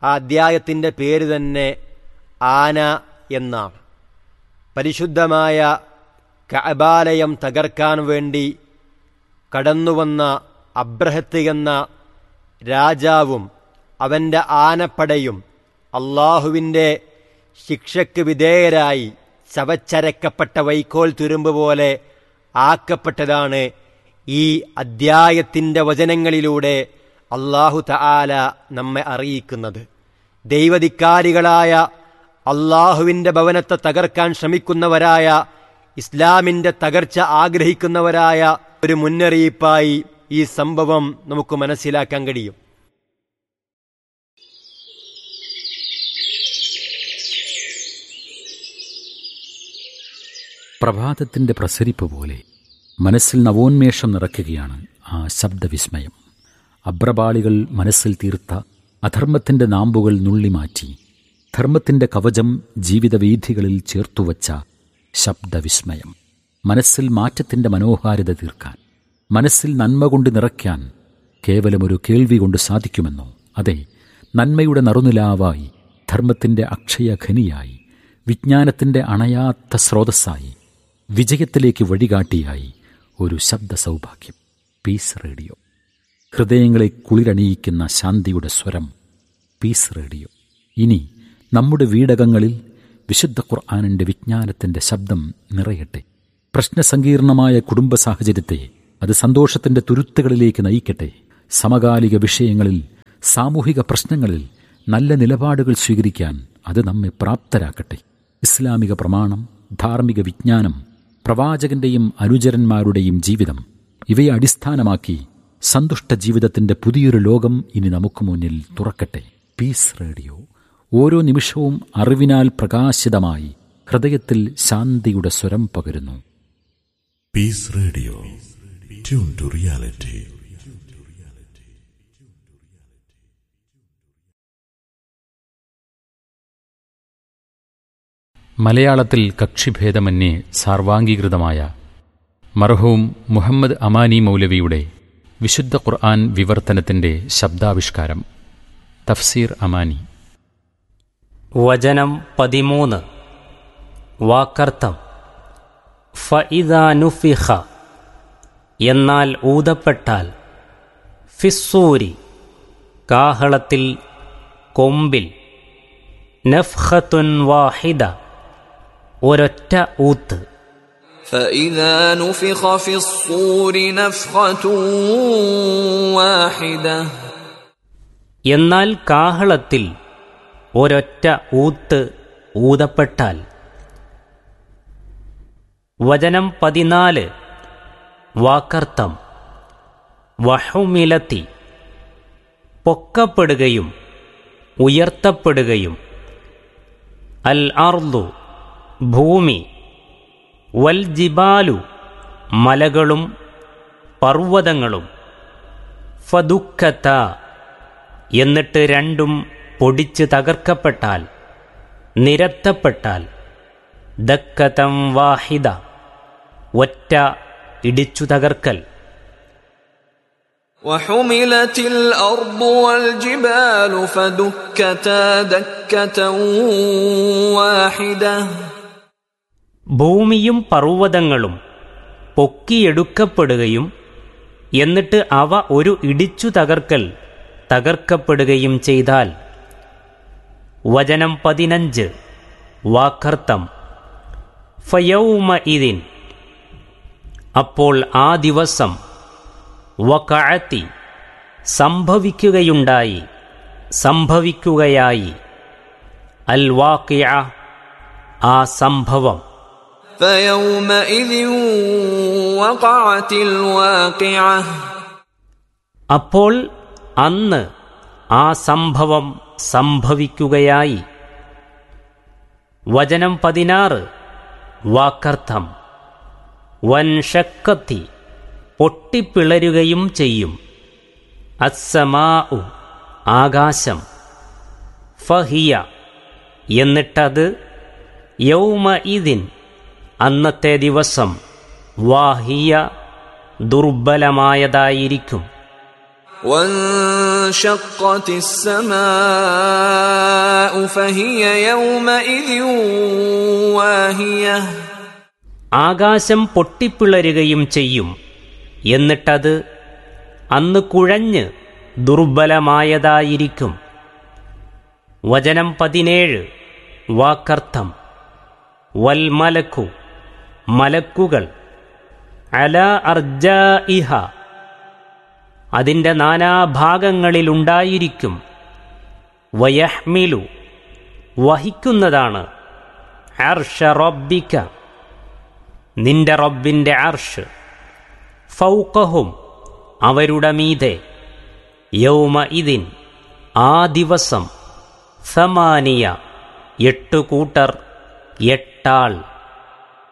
ആ അദ്ധ്യായത്തിൻ്റെ പേര് തന്നെ ആന എന്നാണ് പരിശുദ്ധമായ കഅബാലയം തകർക്കാൻ വേണ്ടി കടന്നുവന്ന അബ്രഹത്ത് എന്ന രാജാവും അവൻ്റെ ആനപ്പടയും അള്ളാഹുവിൻ്റെ ശിക്ഷയ്ക്ക് വിധേയരായി ചവച്ചരക്കപ്പെട്ട വൈക്കോൽ തുരുമ്പ് പോലെ ആക്കപ്പെട്ടതാണ് ഈ അദ്ധ്യായത്തിൻ്റെ വചനങ്ങളിലൂടെ അള്ളാഹു തആല നമ്മെ അറിയിക്കുന്നത് ദൈവധിക്കാരികളായ അള്ളാഹുവിൻ്റെ ഭവനത്തെ തകർക്കാൻ ശ്രമിക്കുന്നവരായ ഇസ്ലാമിൻ്റെ തകർച്ച ആഗ്രഹിക്കുന്നവരായ ഒരു മുന്നറിയിപ്പായി ഈ സംഭവം നമുക്ക് മനസ്സിലാക്കാൻ കഴിയും പ്രഭാതത്തിന്റെ പ്രസരിപ്പ് പോലെ മനസ്സിൽ നവോന്മേഷം നിറയ്ക്കുകയാണ് ആ ശബ്ദവിസ്മയം അബ്രപാളികൾ മനസ്സിൽ തീർത്ത അധർമ്മത്തിന്റെ നാമ്പുകൾ നുള്ളിമാറ്റി ധർമ്മത്തിന്റെ കവചം ജീവിതവീഥികളിൽ ചേർത്തുവച്ച ശബ്ദവിസ്മയം മനസ്സിൽ മാറ്റത്തിന്റെ മനോഹാരിത തീർക്കാൻ മനസ്സിൽ നന്മ കൊണ്ട് നിറയ്ക്കാൻ കേവലമൊരു കേൾവി കൊണ്ട് സാധിക്കുമെന്നോ അതെ നന്മയുടെ നറുനിലാവായി ധർമ്മത്തിന്റെ അക്ഷയഖനിയായി വിജ്ഞാനത്തിന്റെ അണയാത്ത സ്രോതസ്സായി വിജയത്തിലേക്ക് വഴികാട്ടിയായി ഒരു ശബ്ദ സൗഭാഗ്യം പീസ് റേഡിയോ ഹൃദയങ്ങളെ കുളിരണിയിക്കുന്ന ശാന്തിയുടെ സ്വരം പീസ് റേഡിയോ ഇനി നമ്മുടെ വീടകങ്ങളിൽ വിശുദ്ധ ഖുർആാനിൻ്റെ വിജ്ഞാനത്തിൻ്റെ ശബ്ദം നിറയട്ടെ പ്രശ്നസങ്കീർണമായ കുടുംബ സാഹചര്യത്തെ അത് സന്തോഷത്തിൻ്റെ തുരുത്തുകളിലേക്ക് നയിക്കട്ടെ സമകാലിക വിഷയങ്ങളിൽ സാമൂഹിക പ്രശ്നങ്ങളിൽ നല്ല നിലപാടുകൾ സ്വീകരിക്കാൻ അത് നമ്മെ പ്രാപ്തരാക്കട്ടെ ഇസ്ലാമിക പ്രമാണം ധാർമ്മിക വിജ്ഞാനം പ്രവാചകന്റെയും അനുചരന്മാരുടെയും ജീവിതം ഇവയെ അടിസ്ഥാനമാക്കി സന്തുഷ്ട ജീവിതത്തിന്റെ പുതിയൊരു ലോകം ഇനി നമുക്ക് മുന്നിൽ തുറക്കട്ടെ പീസ് റേഡിയോ ഓരോ നിമിഷവും അറിവിനാൽ പ്രകാശിതമായി ഹൃദയത്തിൽ ശാന്തിയുടെ സ്വരം പകരുന്നു peace radio tune to reality മലയാളത്തിൽ കക്ഷിഭേദമന്യേ സാർവാംഗീകൃതമായ മർഹൂം മുഹമ്മദ് അമാനി മൗലവിയുടെ വിശുദ്ധ ഖുർആൻ വിവർത്തനത്തിന്റെ ശബ്ദാവിഷ്കാരം തഫ്സീർ അമാനി വചനം പതിമൂന്ന് വാക്കർത്ഥം ഫഇദാനുഫിഖ എന്നാൽ ഊതപ്പെട്ടാൽ ഫിസ്സൂരി കാഹളത്തിൽ കൊമ്പിൽ നഫ്ഖത്തുൻ വാഹിദ ഒരൊറ്റ ഊത്ത് فإذا نفخ في الصور نفخة واحدة എന്നാൽ കാഹളത്തിൽ ഒരൊറ്റ ഊത്ത് ഊതപ്പെട്ടാൽ വചനം പതിനാല് വാക്കർത്ഥം വഹുമിലത്തി പൊക്കപ്പെടുകയും ഉയർത്തപ്പെടുകയും അൽ അർദു ഭൂമി വൽ ജിബാലു മലകളും പർവ്വതങ്ങളും ഫദുക്കത്ത എന്നിട്ട് രണ്ടും പൊടിച്ച് തകർക്കപ്പെട്ടാൽ നിരത്തപ്പെട്ടാൽ ദക്കതം വാഹിദ ഒറ്റ ഇടിച്ചു തകർക്കൽ وحملت الأرض والجبال فدكتا دكة واحدة ഭൂമിയും പർവ്വതങ്ങളും പൊക്കിയെടുക്കപ്പെടുകയും എന്നിട്ട് അവ ഒരു ഇടിച്ചു തകർക്കൽ തകർക്കപ്പെടുകയും ചെയ്താൽ വചനം പതിനഞ്ച് വാക്കർത്ഥം ഫയൗമ ഇതിൻ അപ്പോൾ ആ ദിവസം വകഅത്തി സംഭവിക്കുകയുണ്ടായി സംഭവിക്കുകയായി അൽ വാക്കിയ ആ സംഭവം فيومئذ وقعت الواقعة അപ്പോൾ അന്ന് ആ സംഭവം സംഭവിക്കുകയായി വചനം പതിനാറ് വാക്കർത്ഥം വൻഷക്കത്തി പൊട്ടിപ്പിളരുകയും ചെയ്യും അസ്സമാ ആകാശം ഫഹിയ എന്നിട്ടത് യൗമ ഇതിൻ അന്നത്തെ ദിവസം വാഹിയ ദുർബലമായതായിരിക്കും وانشقت وانشقت السماء فهي يومئذ واهية ആകാശം പൊട്ടിപ്പിളരുകയും ചെയ്യും എന്നിട്ടത് അന്ന് കുഴഞ്ഞ് ദുർബലമായതായിരിക്കും വചനം പതിനേഴ് വാക്കർത്ഥം വൽമലക്കു മലക്കുകൾ അല അർജ ഇഹ അതിൻ്റെ നാനാഭാഗങ്ങളിലുണ്ടായിരിക്കും വയഹ്മിലു വഹിക്കുന്നതാണ് അർഷ റബ്ബിക്ക നിന്റെ റബ്ബിൻ്റെ അർഷ് ഫൗക്കഹും അവരുടെ മീതെ യൗമ ഇതിൻ ആ ദിവസം സമാനിയ എട്ടു കൂട്ടർ എട്ടാൾ